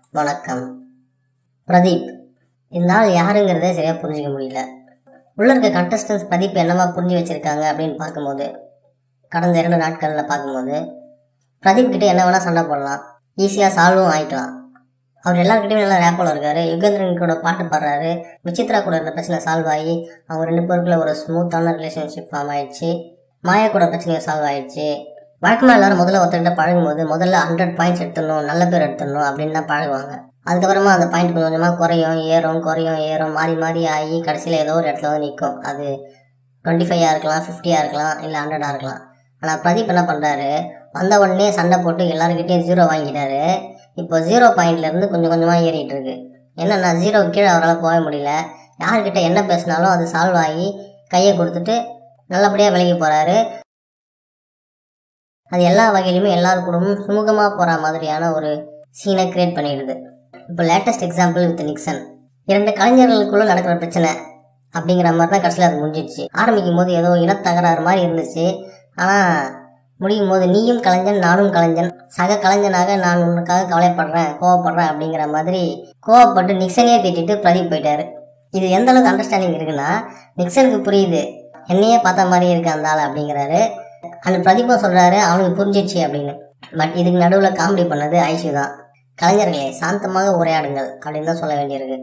வணக்கம் பிரதீப் இந்த ஆள் யாருங்கிறதே சரியா புரிஞ்சுக்க முடியல உள்ள இருக்க கண்டஸ்டன்ஸ் பிரதீப் என்னவா புரிஞ்சு வச்சிருக்காங்க அப்படின்னு பார்க்கும்போது கடந்த இரண்டு நாட்கள்ல பார்க்கும்போது பிரதீப் கிட்ட என்ன வேணா சண்டை போடலாம் ஈஸியாக சால்வும் ஆயிக்கலாம் அவர் எல்லாருக்கிட்டையும் நல்லா ரேப்பில் இருக்காரு யுகேந்திரன் கூட பாட்டு பாடுறாரு விசித்ரா கூட இருந்த பிரச்சனை சால்வ் ஆகி அவங்க ரெண்டு பேருக்குள்ள ஒரு ஸ்மூத்தான ரிலேஷன்ஷிப் ஃபார்ம் ஆயிடுச்சு மாயா கூட பிரச்சனையும் சால்வ் ஆயிடுச்சு வழக்கமாக எல்லாரும் முதல்ல ஒருத்தர்கிட்ட பழகும்போது முதல்ல ஹண்ட்ரட் பாயிண்ட்ஸ் எடுத்துடணும் நல்ல பேர் எடுத்துடணும் அப்படின்னு தான் பழகுவாங்க அதுக்கப்புறமா அந்த பாயிண்ட் கொஞ்சம் கொஞ்சமாக குறையும் ஏறும் குறையும் ஏறும் மாறி மாறி ஆகி கடைசியில் ஏதோ ஒரு இடத்துல வந்து நிற்கும் அது டுவெண்ட்டி ஃபைவாக இருக்கலாம் ஃபிஃப்டியாக இருக்கலாம் இல்லை ஹண்ட்ரடாக இருக்கலாம் ஆனால் பிரதீப் என்ன பண்ணுறாரு வந்த உடனே சண்டை போட்டு எல்லாருக்கிட்டையும் ஜீரோ வாங்கிட்டாரு இப்போ ஜீரோ பாயிண்ட்லேருந்து கொஞ்சம் கொஞ்சமாக ஏறிட்டு இருக்கு என்னன்னா ஜீரோ கீழே அவரால் போக முடியல யார்கிட்ட என்ன பேசினாலும் அது சால்வ் ஆகி கையை கொடுத்துட்டு நல்லபடியாக விலகி போகிறாரு அது எல்லா வகையிலுமே எல்லார் கூடவும் சுமூகமாக போகிற மாதிரியான ஒரு சீனை கிரியேட் பண்ணிடுது இப்போ லேட்டஸ்ட் எக்ஸாம்பிள் வித் நிக்சன் இரண்டு கலைஞர்களுக்குள்ள நடக்கிற பிரச்சனை அப்படிங்கிற மாதிரி தான் கடைசியில் அது முடிஞ்சிடுச்சு ஆரம்பிக்கும் போது ஏதோ இனத்தகராறு மாதிரி இருந்துச்சு ஆனால் முடியும் போது நீயும் கலைஞன் நானும் கலைஞன் சக கலைஞனாக நான் உனக்காக கவலைப்படுறேன் கோவப்படுறேன் அப்படிங்கிற மாதிரி கோவப்பட்டு நிக்சனையே திட்டிட்டு பிரதீப் போயிட்டாரு இது எந்த அளவுக்கு அண்டர்ஸ்டாண்டிங் இருக்குன்னா நிக்சனுக்கு புரியுது என்னையே பார்த்த மாதிரி இருக்கு அந்த ஆள் அப்படிங்கிறாரு அந்த பிரதீபம் சொல்றாரு அவனுக்கு புரிஞ்சிடுச்சு அப்படின்னு பட் இதுக்கு நடுவில் காமெடி பண்ணது ஐஷு தான் கலைஞர்களே சாந்தமாக உரையாடுங்கள் அப்படின்னு தான் சொல்ல வேண்டியிருக்கு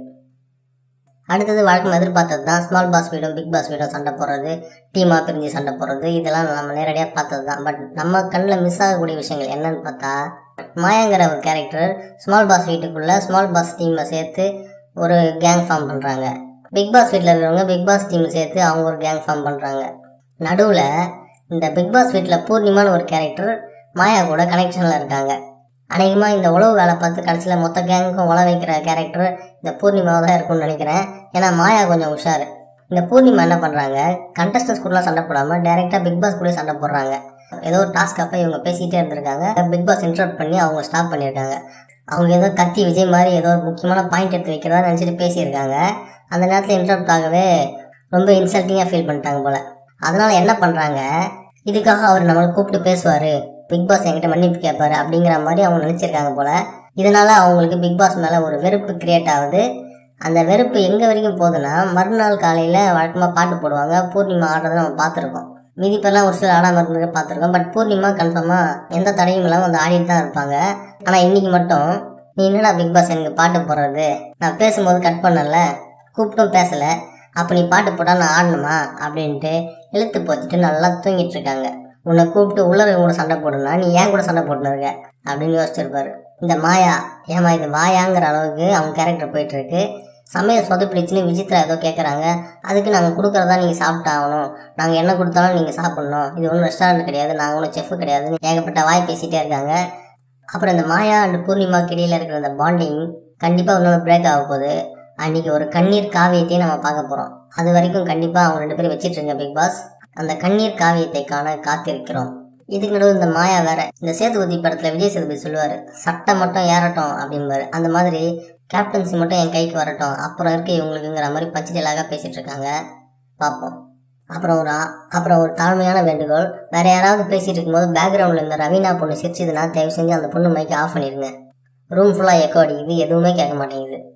அடுத்தது வழக்கம் எதிர்பார்த்தது தான் ஸ்மால் பாஸ் வீடும் பிக் பாஸ் வீடும் சண்டை போடுறது டீமாக பிரிஞ்சு சண்டை போடுறது இதெல்லாம் நம்ம நேரடியாக பார்த்தது தான் பட் நம்ம கண்ணில் மிஸ் ஆகக்கூடிய விஷயங்கள் என்னன்னு பார்த்தா மாயாங்கிற ஒரு கேரக்டர் ஸ்மால் பாஸ் வீட்டுக்குள்ள ஸ்மால் பாஸ் டீமை சேர்த்து ஒரு கேங் ஃபார்ம் பண்ணுறாங்க பிக் பாஸ் வீட்டில் இருக்கிறவங்க பிக் பாஸ் டீம் சேர்த்து அவங்க ஒரு கேங் ஃபார்ம் பண்ணுறாங்க நடுவில் இந்த பிக் பாஸ் வீட்டில் பூர்ணிமான்னு ஒரு கேரக்டர் மாயா கூட கனெக்ஷனில் இருக்காங்க அநேகமாக இந்த உழவு வேலை பார்த்து கடைசியில் மொத்த கேங்குக்கும் உழ வைக்கிற கேரக்டர் இந்த பூர்ணிமாவை தான் இருக்கும்னு நினைக்கிறேன் ஏன்னா மாயா கொஞ்சம் உஷாரு இந்த பூர்ணிமா என்ன பண்ணுறாங்க கண்டஸ்டன்ஸ் கூடலாம் சண்டை போடாமல் டேரெக்டாக பிக் பாஸ் கூட சண்டை போடுறாங்க ஏதோ ஒரு டாஸ்க் அப்போ இவங்க பேசிகிட்டே இருந்திருக்காங்க பிக் பாஸ் இன்டர்ப்ட் பண்ணி அவங்க ஸ்டாப் பண்ணியிருக்காங்க அவங்க ஏதோ கத்தி விஜய் மாதிரி ஏதோ ஒரு முக்கியமான பாயிண்ட் எடுத்து வைக்கிறதா நினச்சிட்டு பேசியிருக்காங்க அந்த நேரத்தில் இன்டர்ப்ட் ஆகவே ரொம்ப இன்சல்ட்டிங்காக ஃபீல் பண்ணிட்டாங்க போல் அதனால என்ன பண்ணுறாங்க இதுக்காக அவர் நம்மளை கூப்பிட்டு பேசுவார் பிக் பாஸ் என்கிட்ட மன்னிப்பு கேட்பாரு அப்படிங்கிற மாதிரி அவங்க நினச்சிருக்காங்க போல இதனால அவங்களுக்கு பிக் பாஸ் மேலே ஒரு வெறுப்பு கிரியேட் ஆகுது அந்த வெறுப்பு எங்கே வரைக்கும் போகுதுன்னா மறுநாள் காலையில் வழக்கமாக பாட்டு போடுவாங்க பூர்ணிமா ஆடுறதை நம்ம பார்த்துருக்கோம் மீதி பேர்லாம் ஒரு சிலர் ஆடாமல் இருந்தது பார்த்துருக்கோம் பட் பூர்ணிமா கன்ஃபார்மாக எந்த தடையும் இல்லாமல் வந்து ஆடிட்டு தான் இருப்பாங்க ஆனால் இன்னைக்கு மட்டும் நீ என்னடா பிக் பாஸ் எனக்கு பாட்டு போடுறது நான் பேசும்போது கட் பண்ணல கூப்பிட்டும் பேசலை அப்போ நீ பாட்டு போட்டால் நான் ஆடணுமா அப்படின்ட்டு இழுத்து போச்சுட்டு நல்லா தூங்கிட்டு இருக்காங்க உன்னை கூப்பிட்டு உள்ளவங்க கூட சண்டை போடுனா நீ ஏன் கூட சண்டை போட்டுன்னு இருக்க அப்படின்னு யோசிச்சிருப்பாரு இந்த மாயா ஏமா இது மாயாங்கிற அளவுக்கு அவங்க கேரக்டர் போயிட்டு இருக்கு சமையல் சொதப்பிடுச்சுன்னு விசித்ரா ஏதோ கேட்குறாங்க அதுக்கு நாங்கள் கொடுக்குறதா நீங்கள் சாப்பிட்டாகணும் நாங்கள் என்ன கொடுத்தாலும் நீங்கள் சாப்பிட்ணும் இது ஒன்றும் ரெஸ்டாரண்ட் கிடையாது நாங்கள் ஒன்றும் செஃப் கிடையாது ஏகப்பட்ட வாய் பேசிகிட்டே இருக்காங்க அப்புறம் இந்த மாயா அண்ட் பூர்ணிமாக்கு இடையில இருக்கிற அந்த பாண்டிங் கண்டிப்பாக இன்னொரு பிரேக் ஆக போகுது அன்னைக்கு ஒரு கண்ணீர் காவியத்தையும் நம்ம பார்க்க போகிறோம் அது வரைக்கும் கண்டிப்பாக அவங்க ரெண்டு பேரும் வச்சிட்டு இருங்க பிக் பாஸ் அந்த கண்ணீர் காவியத்தை காண காத்திருக்கிறோம் இதுக்கு நடுவில் இந்த மாயா வேற இந்த சேதுபதி படத்துல விஜய் சேதுபதி சொல்லுவாரு சட்டை மட்டும் ஏறட்டும் அப்படிம்பாரு அந்த மாதிரி கேப்டன்சி மட்டும் என் கைக்கு வரட்டும் அப்புறம் இருக்க இவங்களுக்குங்கிற மாதிரி பச்சைலாக பேசிட்டு இருக்காங்க பார்ப்போம் அப்புறம் ஒரு ஆ- அப்புறம் ஒரு தாழ்மையான வேண்டுகோள் வேற யாராவது பேசிட்டு இருக்கும்போது பேக்ரவுண்ட்ல இந்த ரவீனா பொண்ணு சிரிச்சதுன்னா தயவு செஞ்சு அந்த பொண்ணு மைக்கை ஆஃப் பண்ணிடுங்க ரூம் ஃபுல்லாக எக்கோ அடிக்குது எதுவுமே கேட்க மாட்டேங்குது